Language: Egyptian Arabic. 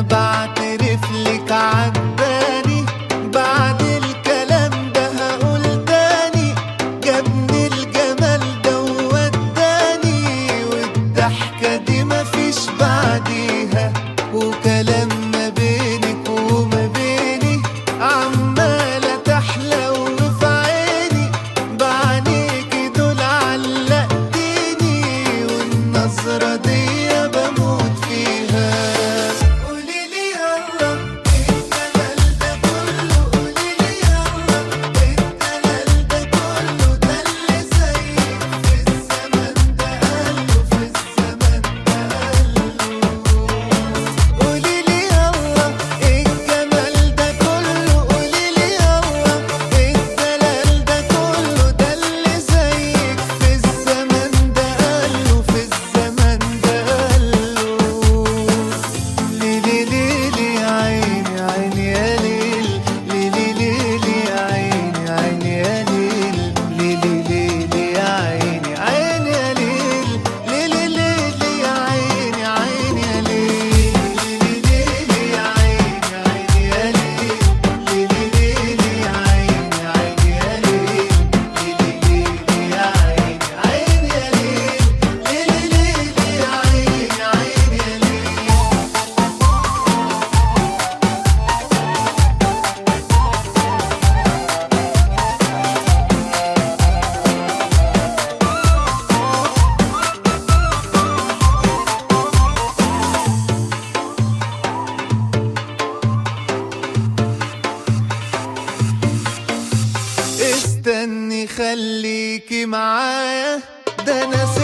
بعترف لك عجباني بعد الكلام ده هقول تاني جابني الجمال ده ووداني والضحكة دي مفيش بعديها وكلام ما بينك وما بيني عمالة تحلى وفي عيني بعينيكي دول علقتيني والنظرة دي بموت فيها قولي لي يلا الجمال ده كله قولي لي يلا الدلال ده كله ده اللي زيك في الزمن ده قاله في الزمن ده قاله قولي لي يلا الجمال ده كله قولي لي يلا الدلال ده كله ده اللي زيك في الزمن ده قاله في الزمن ده قاله ليلي ليلي يا عيني عيني يا ليل ليلي ليلي يا عيني عيني يا ليل ليلي ليلي يا عيني عيني يا ليل ليلي ليلي يا عيني عيني يا ليل ليلي ليلي يا عيني عيني يا ليل ليلي ليلي يا عيني عيني يا ليل ليلي ليلي يا عيني عيني يا ليل ليلي ليلي يا عيني عيني يا ليل استني خليكي معايا ده انا